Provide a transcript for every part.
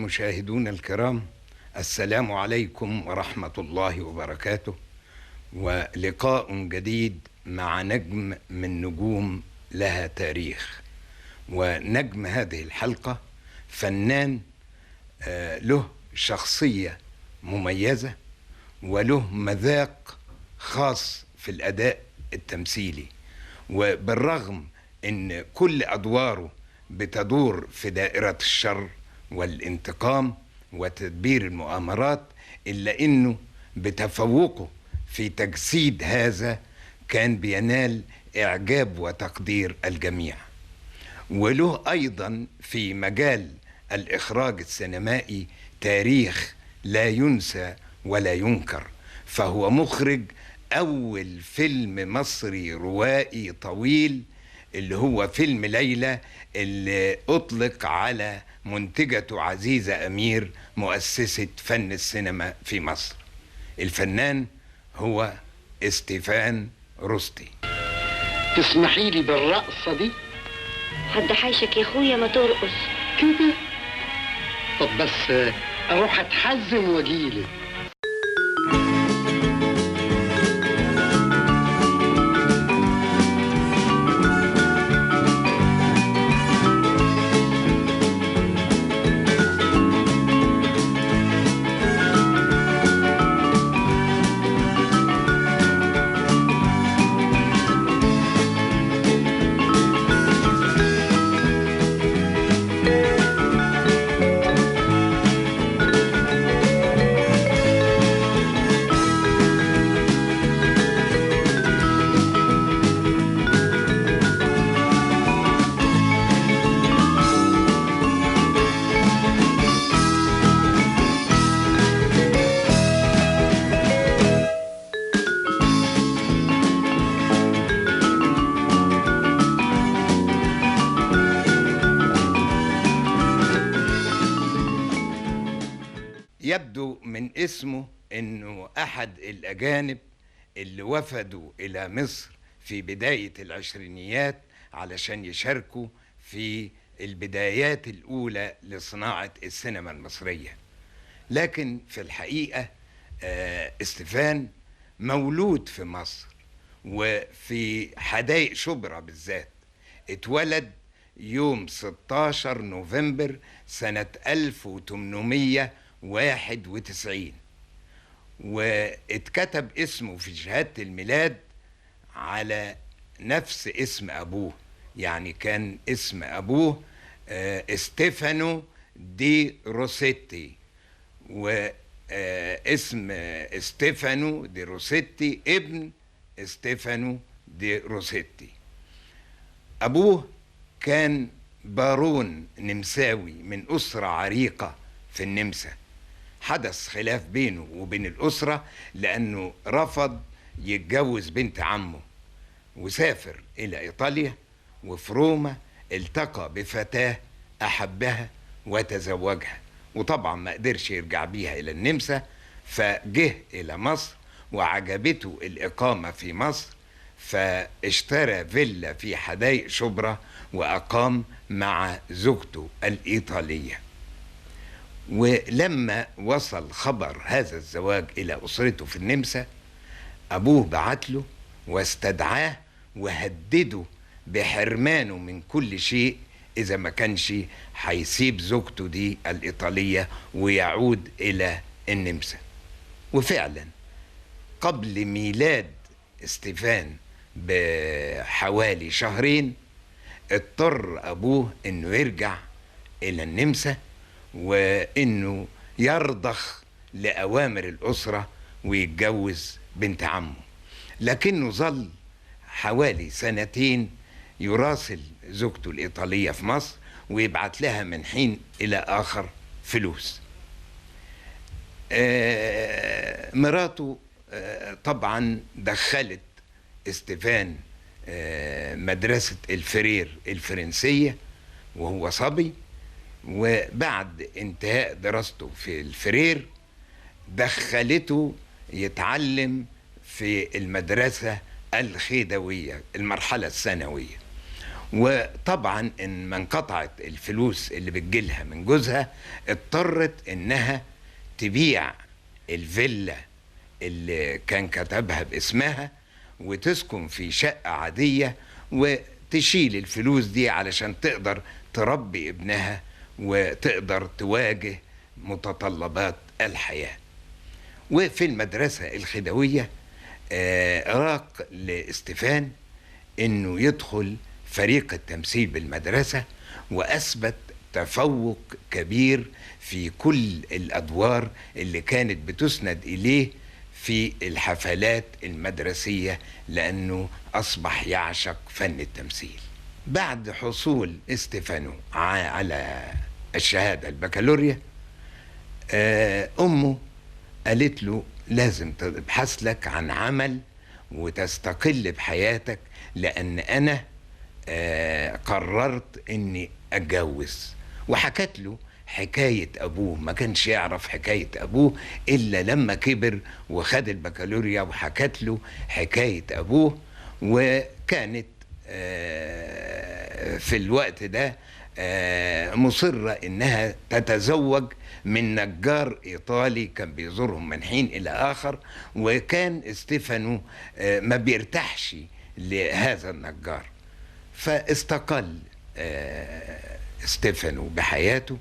المشاهدون الكرام السلام عليكم ورحمة الله وبركاته ولقاء جديد مع نجم من نجوم لها تاريخ ونجم هذه الحلقة فنان آه، له شخصية مميزة وله مذاق خاص في الأداء التمثيلي وبالرغم ان كل ادواره بتدور في دائره الشر والانتقام وتدبير المؤامرات الا انه بتفوقه في تجسيد هذا كان بينال اعجاب وتقدير الجميع وله ايضا في مجال الاخراج السينمائي تاريخ لا ينسى ولا ينكر فهو مخرج اول فيلم مصري روائي طويل اللي هو فيلم ليلى اللي اطلق على منتجته عزيزه امير مؤسسه فن السينما في مصر الفنان هو استيفان رستي تسمحي لي بالرقصة دي حد حيشك يا اخويا ما ترقص كده طب بس آه، اروح اتحزم واجيلك يبدو من اسمه انه احد الاجانب اللي وفدوا الى مصر في بدايه العشرينيات علشان يشاركوا في البدايات الاولى لصناعه السينما المصريه لكن في الحقيقه آه، استيفان مولود في مصر وفي حدائق شبرا بالذات اتولد يوم 16 نوفمبر سنة 1891 واتكتب اسمه في شهادة الميلاد على نفس اسم أبوه يعني كان اسم أبوه آه، استيفانو دي روسيتي واسم استيفانو دي روسيتي ابن استيفانو دي روسيتي أبوه كان بارون نمساوي من أسرة عريقة في النمسا حدث خلاف بينه وبين الأسرة لأنه رفض يتجوز بنت عمه وسافر إلى إيطاليا وفي روما التقى بفتاة أحبها وتزوجها وطبعا ما قدرش يرجع بيها إلى النمسا فجه إلى مصر وعجبته الإقامة في مصر فاشترى فيلا في حدائق شبرا وأقام مع زوجته الإيطالية ولما وصل خبر هذا الزواج إلى أسرته في النمسا أبوه بعت له واستدعاه وهدده بحرمانه من كل شيء إذا ما كانش هيسيب زوجته دي الإيطالية ويعود إلى النمسا وفعلا قبل ميلاد استيفان بحوالي شهرين اضطر أبوه إنه يرجع إلى النمسا وإنه يرضخ لأوامر الأسرة ويتجوز بنت عمه لكنه ظل حوالي سنتين يراسل زوجته الإيطالية في مصر ويبعت لها من حين إلى آخر فلوس آه، مراته آه، طبعا دخلت استيفان آه، مدرسة الفرير الفرنسية وهو صبي وبعد انتهاء دراسته في الفرير دخلته يتعلم في المدرسة الخيدوية المرحلة الثانوية وطبعا ان ما انقطعت الفلوس اللي بتجيلها من جوزها اضطرت انها تبيع الفيلا اللي كان كتبها باسمها وتسكن في شقة عادية وتشيل الفلوس دي علشان تقدر تربي ابنها وتقدر تواجه متطلبات الحياة وفي المدرسة الخدوية آه، راق لاستفان انه يدخل فريق التمثيل بالمدرسة واثبت تفوق كبير في كل الادوار اللي كانت بتسند اليه في الحفلات المدرسية لأنه أصبح يعشق فن التمثيل بعد حصول استفانو ع- على الشهادة البكالوريا آه، أمه قالت له لازم تبحث لك عن عمل وتستقل بحياتك لأن أنا آه، قررت إني أتجوز وحكت له حكاية أبوه ما كانش يعرف حكاية أبوه إلا لما كبر وخد البكالوريا وحكت له حكاية أبوه وكانت آه، في الوقت ده آه، مصرة إنها تتزوج من نجار إيطالي كان بيزورهم من حين إلى آخر وكان استيفانو آه، ما بيرتاحش لهذا النجار فاستقل آه، استيفانو بحياته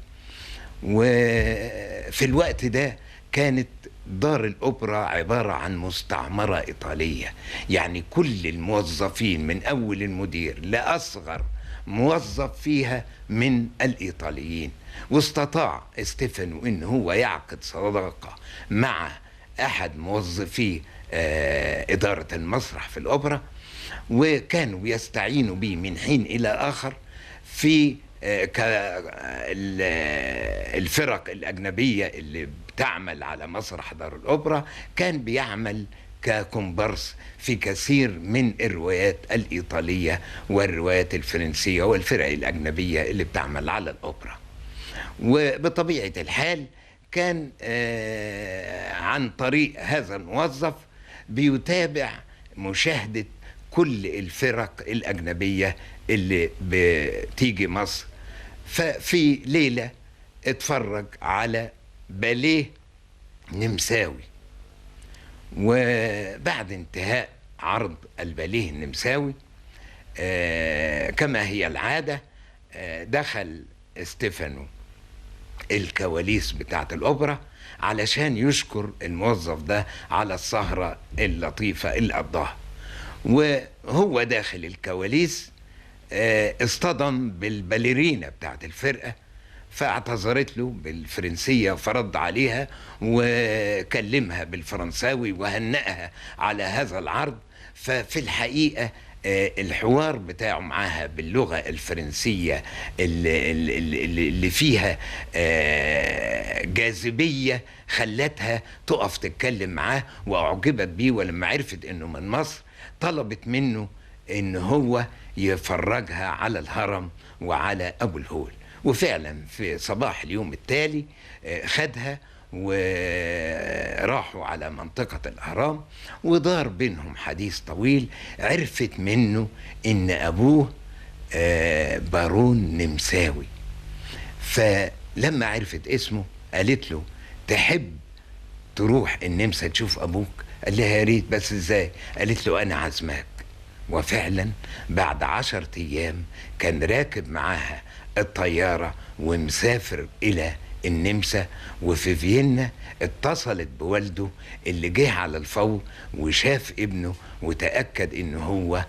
وفي الوقت ده كانت دار الأوبرا عبارة عن مستعمرة إيطالية يعني كل الموظفين من أول المدير لأصغر موظف فيها من الإيطاليين واستطاع استيفانو إن هو يعقد صداقة مع أحد موظفي آه، إدارة المسرح في الأوبرا وكانوا يستعينوا به من حين إلى آخر في آه، ك- ال- آه، الفرق الأجنبية اللي بتعمل على مسرح دار الأوبرا كان بيعمل ككومبارس في كثير من الروايات الإيطالية والروايات الفرنسية والفرق الأجنبية اللي بتعمل على الأوبرا وبطبيعة الحال كان آه، عن طريق هذا الموظف بيتابع مشاهدة كل الفرق الأجنبية اللي بتيجي مصر ففي ليلة اتفرج على باليه نمساوي وبعد انتهاء عرض الباليه النمساوي آه، كما هي العادة آه، دخل استيفانو الكواليس بتاعت الأوبرا علشان يشكر الموظف ده على السهرة اللطيفة اللي قضاها وهو داخل الكواليس آه، اصطدم بالباليرينا بتاعت الفرقة فاعتذرت له بالفرنسية فرد عليها وكلمها بالفرنساوي وهنأها على هذا العرض ففي الحقيقة آه، الحوار بتاعه معاها باللغة الفرنسية اللي, اللي, اللي اللي فيها آه، جاذبية خلتها تقف تتكلم معاه وأعجبت بيه ولما عرفت إنه من مصر طلبت منه إن هو يفرجها على الهرم وعلى أبو الهول وفعلا في صباح اليوم التالي آه، خدها وراحوا على منطقة الأهرام ودار بينهم حديث طويل عرفت منه إن أبوه آه، بارون نمساوي فلما عرفت اسمه قالت له تحب تروح النمسا تشوف أبوك قال لها يا ريت بس إزاي قالت له أنا عازماك وفعلا بعد عشرة أيام كان راكب معاها الطيارة ومسافر إلى النمسا وفي فيينا اتصلت بوالده اللي جه على الفور وشاف ابنه وتأكد إن هو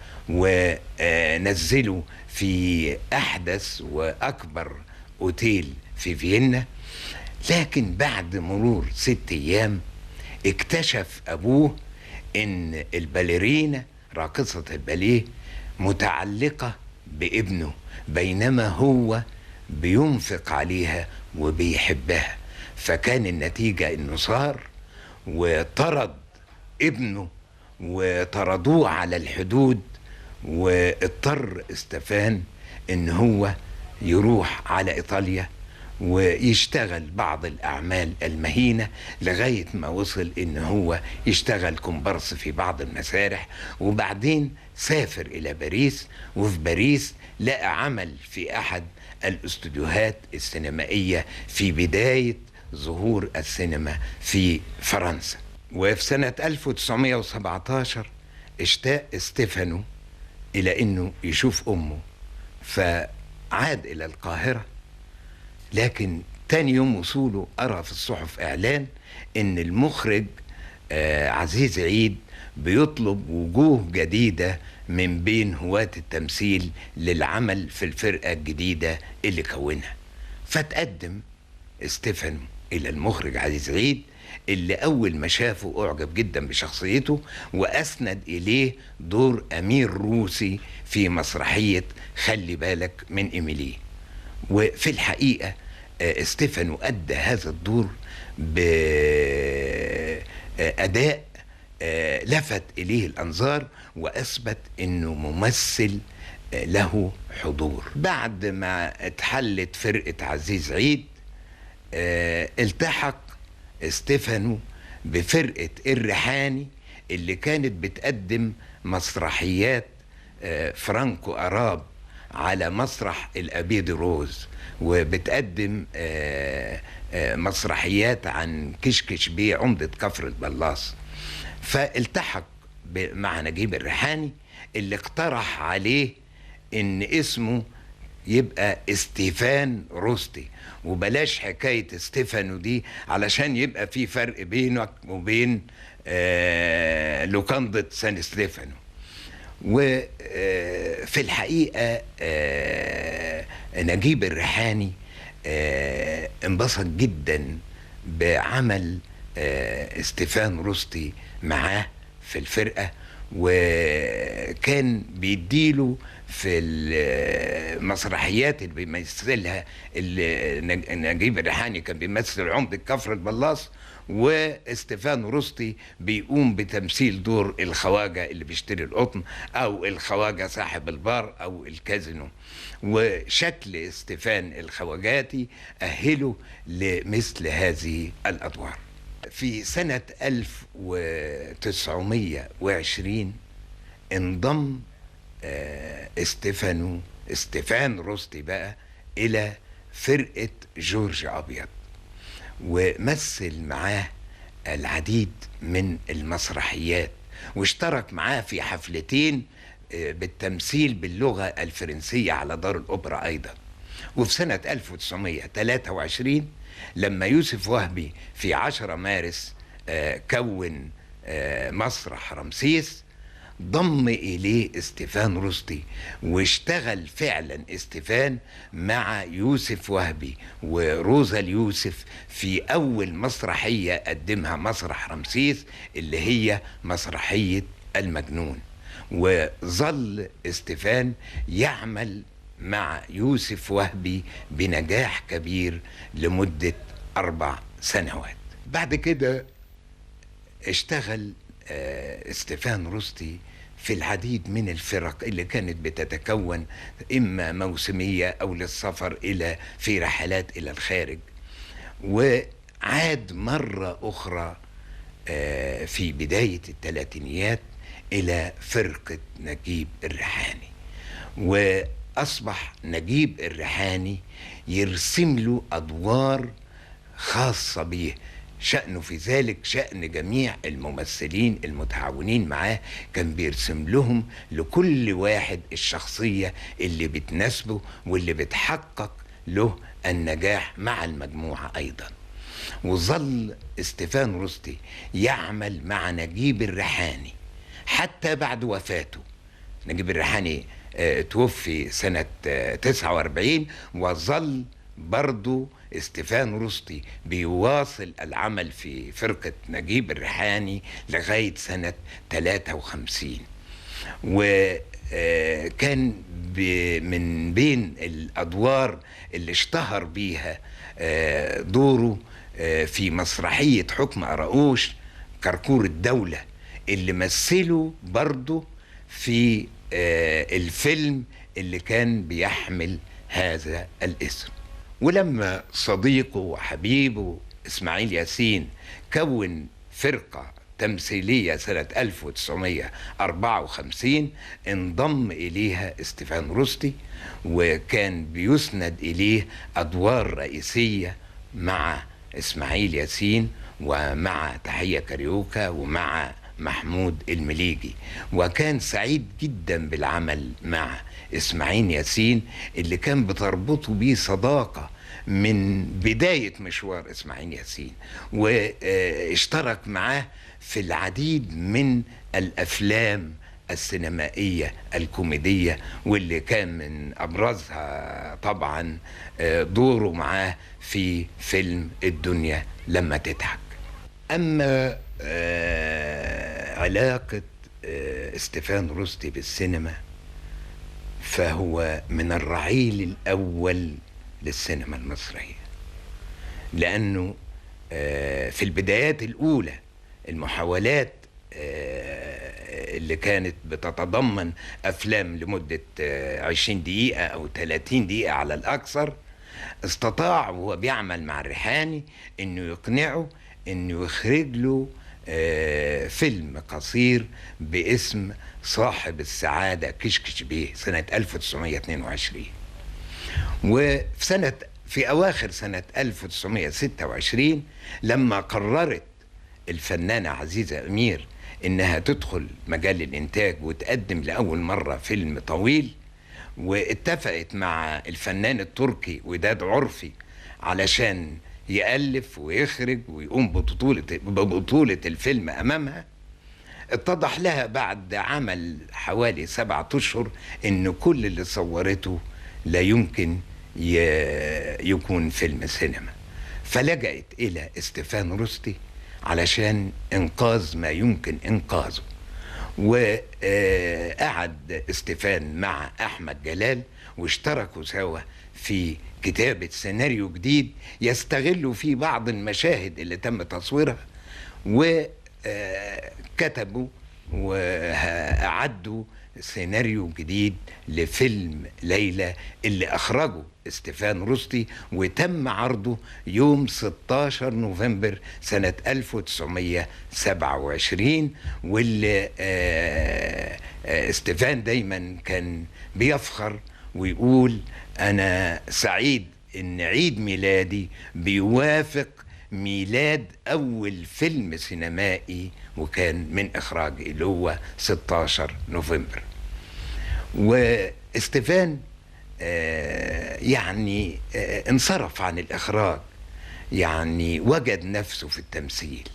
ونزله في أحدث وأكبر أوتيل في فيينا لكن بعد مرور ست أيام اكتشف أبوه إن الباليرينا راقصة الباليه متعلقة بابنه بينما هو بينفق عليها وبيحبها فكان النتيجة انه صار وطرد ابنه وطردوه على الحدود واضطر استفان ان هو يروح على ايطاليا ويشتغل بعض الأعمال المهينة لغاية ما وصل إن هو يشتغل كومبارس في بعض المسارح وبعدين سافر إلى باريس وفي باريس لقى عمل في أحد الاستوديوهات السينمائية في بداية ظهور السينما في فرنسا وفي سنة 1917 اشتاق ستيفانو إلى أنه يشوف أمه فعاد إلى القاهرة لكن تاني يوم وصوله أرى في الصحف إعلان إن المخرج آه عزيز عيد بيطلب وجوه جديدة من بين هواة التمثيل للعمل في الفرقة الجديدة اللي كونها فتقدم ستيفانو إلى المخرج عزيز عيد اللي أول ما شافه أعجب جدا بشخصيته وأسند إليه دور أمير روسي في مسرحية خلي بالك من إيميليه وفي الحقيقة آه، ستيفانو أدى هذا الدور بأداء آه، لفت إليه الأنظار وأثبت أنه ممثل آه، له حضور بعد ما اتحلت فرقة عزيز عيد آه، التحق ستيفانو بفرقة الريحاني اللي كانت بتقدم مسرحيات آه، فرانكو أراب على مسرح الأبيض روز وبتقدم آه، آه، مسرحيات عن كشكش بيه عمدة كفر البلاص فالتحق ب- مع نجيب الريحاني اللي اقترح عليه ان اسمه يبقى استيفان روستي وبلاش حكاية استيفانو دي علشان يبقى في فرق بينك وبين آه لوكاندة سان ستيفانو وفي الحقيقة آه، نجيب الريحاني آه، انبسط جدا بعمل آه، استيفان روستي معاه في الفرقة وكان بيديله في المسرحيات اللي بيمثلها اللي نج- نجيب الريحاني كان بيمثل عمدة كفر البلاص واستيفان روستي بيقوم بتمثيل دور الخواجة اللي بيشتري القطن أو الخواجة صاحب البار أو الكازينو وشكل استيفان الخواجاتي أهله لمثل هذه الأدوار في سنة 1920 انضم آه، استيفانو استيفان روستي بقى إلى فرقة جورج أبيض ومثل معاه العديد من المسرحيات واشترك معاه في حفلتين آه، بالتمثيل باللغة الفرنسية على دار الأوبرا أيضا وفي سنة 1923 لما يوسف وهبي في 10 مارس آه، كون آه، مسرح رمسيس ضم إليه استيفان رستي واشتغل فعلا استيفان مع يوسف وهبي وروزا اليوسف في أول مسرحية قدمها مسرح رمسيس اللي هي مسرحية المجنون وظل استيفان يعمل مع يوسف وهبي بنجاح كبير لمدة أربع سنوات بعد كده اشتغل آه، استيفان روستي في العديد من الفرق اللي كانت بتتكون إما موسمية أو للسفر إلى في رحلات إلى الخارج وعاد مرة أخرى آه، في بداية الثلاثينيات إلى فرقة نجيب الريحاني وأصبح نجيب الريحاني يرسم له أدوار خاصة به شأنه في ذلك شأن جميع الممثلين المتعاونين معاه كان بيرسم لهم لكل واحد الشخصية اللي بتناسبه واللي بتحقق له النجاح مع المجموعة أيضا وظل استيفان رستي يعمل مع نجيب الريحاني حتى بعد وفاته نجيب الريحاني آه، توفي سنة آه، 49 وظل برضو استيفان رستي بيواصل العمل في فرقة نجيب الريحاني لغاية سنة 53 وكان من بين الأدوار اللي اشتهر بيها آه، دوره آه، في مسرحية حكم أراؤوش كركور الدولة اللي مثله برضه في آه، الفيلم اللي كان بيحمل هذا الاسم ولما صديقه وحبيبه اسماعيل ياسين كون فرقة تمثيلية سنة 1954 انضم إليها استيفان روستي وكان بيسند إليه أدوار رئيسية مع إسماعيل ياسين ومع تحية كاريوكا ومع محمود المليجي وكان سعيد جدا بالعمل مع اسماعيل ياسين اللي كان بتربطه بيه صداقة من بداية مشوار اسماعيل ياسين واشترك معاه في العديد من الأفلام السينمائية الكوميدية واللي كان من أبرزها طبعا دوره معاه في فيلم الدنيا لما تضحك أما علاقة استيفان روستي بالسينما فهو من الرعيل الأول للسينما المصرية لأنه في البدايات الأولى المحاولات اللي كانت بتتضمن أفلام لمدة عشرين دقيقة أو ثلاثين دقيقة على الأكثر استطاع وهو بيعمل مع الريحاني انه يقنعه انه يخرج له فيلم قصير باسم صاحب السعادة كشكش بيه سنة 1922 وفي سنة في أواخر سنة 1926 لما قررت الفنانة عزيزة أمير إنها تدخل مجال الإنتاج وتقدم لأول مرة فيلم طويل واتفقت مع الفنان التركي وداد عرفي علشان يألف ويخرج ويقوم ببطولة ببطولة الفيلم أمامها اتضح لها بعد عمل حوالي سبعة أشهر إن كل اللي صورته لا يمكن يكون فيلم سينما فلجأت إلى استيفان روستي علشان إنقاذ ما يمكن إنقاذه وقعد استيفان مع احمد جلال واشتركوا سوا في كتابة سيناريو جديد يستغلوا فيه بعض المشاهد اللي تم تصويرها وكتبوا وأعدوا سيناريو جديد لفيلم ليلى اللي أخرجه استيفان روستي وتم عرضه يوم 16 نوفمبر سنة 1927 واللي استيفان دايما كان بيفخر ويقول أنا سعيد إن عيد ميلادي بيوافق ميلاد أول فيلم سينمائي وكان من إخراجي اللي هو 16 نوفمبر واستيفان آه يعني آه انصرف عن الإخراج يعني وجد نفسه في التمثيل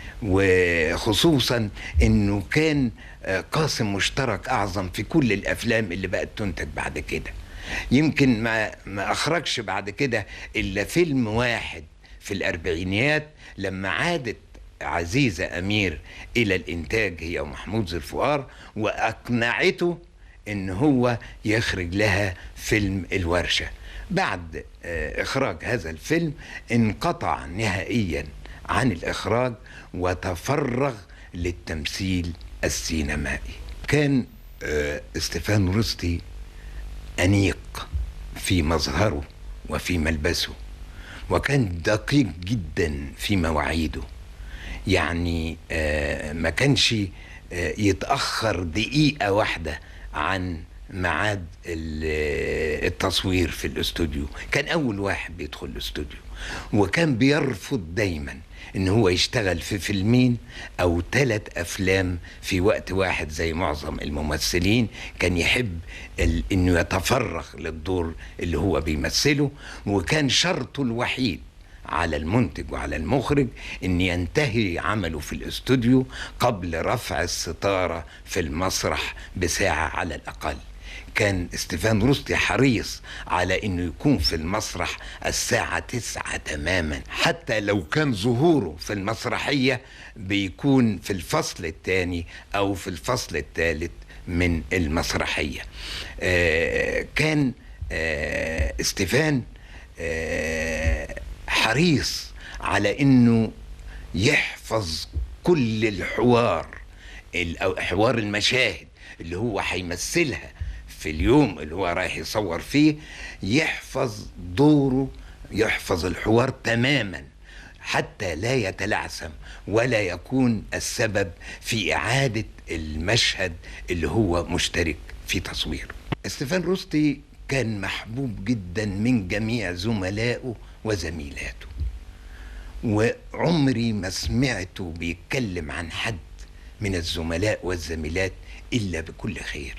وخصوصا انه كان آه قاسم مشترك اعظم في كل الافلام اللي بقت تنتج بعد كده يمكن ما ما اخرجش بعد كده الا فيلم واحد في الاربعينيات لما عادت عزيزة أمير إلى الإنتاج هي ومحمود ذو الفقار وأقنعته إن هو يخرج لها فيلم الورشة بعد إخراج هذا الفيلم انقطع نهائيا عن الإخراج وتفرغ للتمثيل السينمائي كان استيفان روستي أنيق في مظهره وفي ملبسه وكان دقيق جدا في مواعيده يعني آه ما كانش آه يتأخر دقيقة واحدة عن ميعاد التصوير في الاستوديو كان أول واحد بيدخل الاستوديو وكان بيرفض دايما ان هو يشتغل في فيلمين او ثلاث افلام في وقت واحد زي معظم الممثلين كان يحب انه يتفرغ للدور اللي هو بيمثله وكان شرطه الوحيد على المنتج وعلى المخرج ان ينتهي عمله في الاستوديو قبل رفع الستاره في المسرح بساعه على الاقل كان استيفان روستي حريص على انه يكون في المسرح الساعة تسعة تماما حتى لو كان ظهوره في المسرحية بيكون في الفصل الثاني او في الفصل الثالث من المسرحية آه كان آه استيفان آه حريص على انه يحفظ كل الحوار حوار المشاهد اللي هو هيمثلها في اليوم اللي هو رايح يصور فيه يحفظ دوره يحفظ الحوار تماما حتى لا يتلعثم ولا يكون السبب في إعادة المشهد اللي هو مشترك في تصويره استيفان روستي كان محبوب جدا من جميع زملائه وزميلاته وعمري ما سمعته بيتكلم عن حد من الزملاء والزميلات إلا بكل خير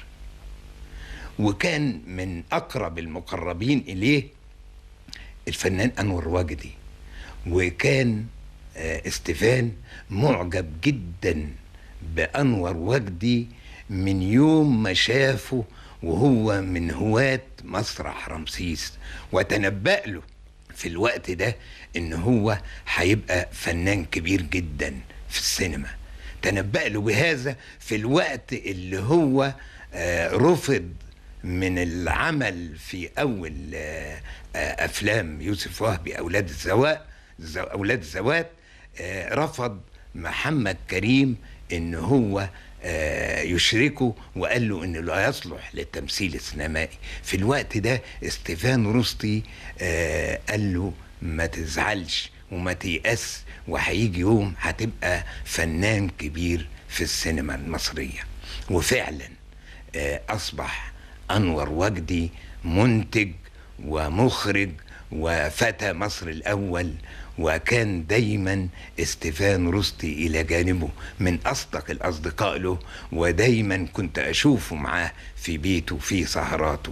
وكان من أقرب المقربين إليه الفنان أنور وجدي وكان آه، استيفان معجب جدا بأنور وجدي من يوم ما شافه وهو من هواة مسرح رمسيس وتنبأ له في الوقت ده ان هو هيبقى فنان كبير جدا في السينما تنبأ له بهذا في الوقت اللي هو آه، رفض من العمل في اول آه، آه، افلام يوسف وهبي اولاد الزواء زو- اولاد الزوات آه، رفض محمد كريم ان هو آه، يشركه وقال له انه لا يصلح للتمثيل السينمائي في الوقت ده استيفان رستي آه، قال له ما تزعلش وما تيأس وهيجي يوم هتبقى فنان كبير في السينما المصرية وفعلا آه، أصبح أنور وجدي منتج ومخرج وفتى مصر الأول وكان دايما استيفان رستي إلى جانبه من أصدق الأصدقاء له ودايما كنت أشوفه معاه في بيته في سهراته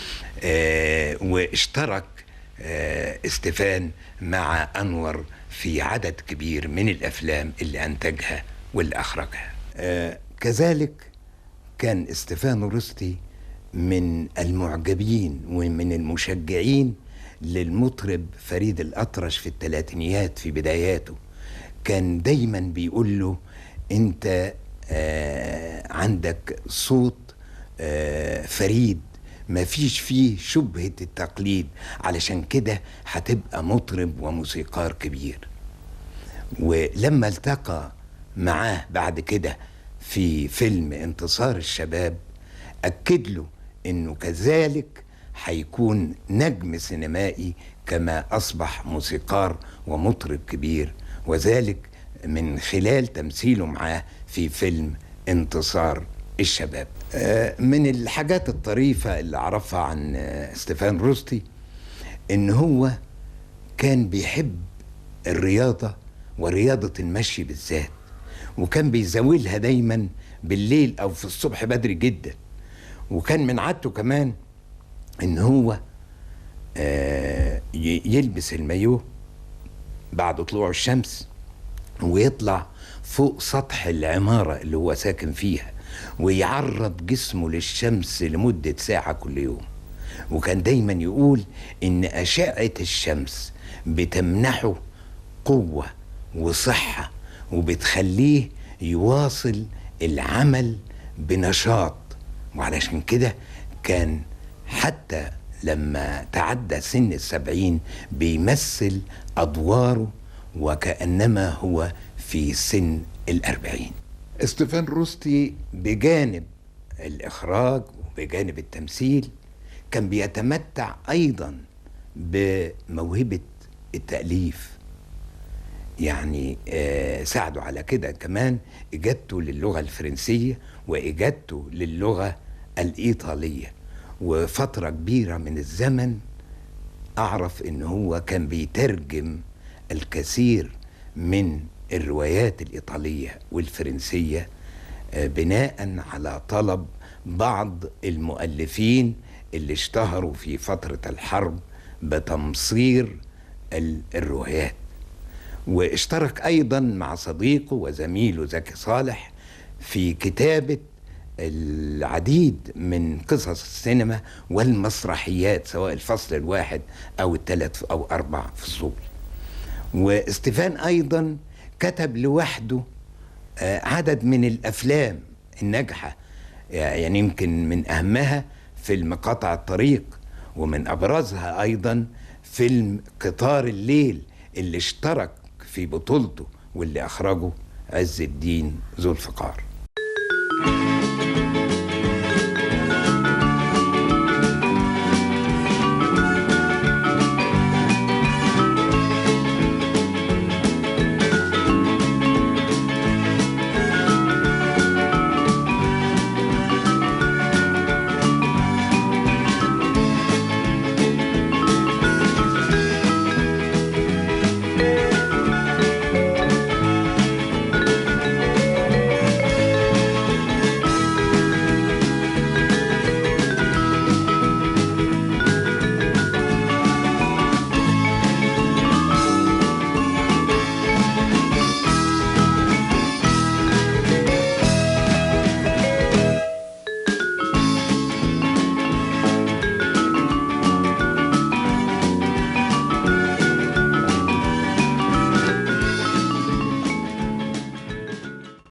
آه، واشترك آه، استيفان مع أنور في عدد كبير من الأفلام اللي أنتجها واللي أخرجها آه، كذلك كان استيفانو روستي من المعجبين ومن المشجعين للمطرب فريد الأطرش في الثلاثينيات في بداياته كان دايما بيقول له انت آه عندك صوت آه فريد ما فيش فيه شبهة التقليد علشان كده هتبقى مطرب وموسيقار كبير ولما التقى معاه بعد كده في فيلم انتصار الشباب أكد له إنه كذلك هيكون نجم سينمائي كما أصبح موسيقار ومطرب كبير وذلك من خلال تمثيله معاه في فيلم انتصار الشباب آه، من الحاجات الطريفة اللي أعرفها عن آه، ستيفان روستي إن هو كان بيحب الرياضة ورياضة المشي بالذات وكان بيزاولها دايما بالليل أو في الصبح بدري جدا وكان من عادته كمان إن هو آه، ي- يلبس المايوه بعد طلوع الشمس ويطلع فوق سطح العمارة اللي هو ساكن فيها ويعرض جسمه للشمس لمدة ساعة كل يوم وكان دايما يقول إن أشعة الشمس بتمنحه قوة وصحة وبتخليه يواصل العمل بنشاط وعلشان كده كان حتى لما تعدى سن السبعين بيمثل أدواره وكأنما هو في سن الأربعين استيفان روستي بجانب الإخراج وبجانب التمثيل كان بيتمتع أيضا بموهبة التأليف يعني آه ساعدوا على كده كمان إجادته للغة الفرنسية وإجادته للغة الإيطالية وفترة كبيرة من الزمن أعرف إن هو كان بيترجم الكثير من الروايات الإيطالية والفرنسية آه، بناء على طلب بعض المؤلفين اللي اشتهروا في فترة الحرب بتمصير ال- الروايات واشترك ايضا مع صديقه وزميله زكي صالح في كتابه العديد من قصص السينما والمسرحيات سواء الفصل الواحد او الثلاث او اربع فصول واستيفان ايضا كتب لوحده آه، عدد من الافلام الناجحه يعني يمكن من اهمها فيلم قطع الطريق ومن ابرزها ايضا فيلم قطار الليل اللي اشترك في بطولته واللي اخرجه عز الدين ذو الفقار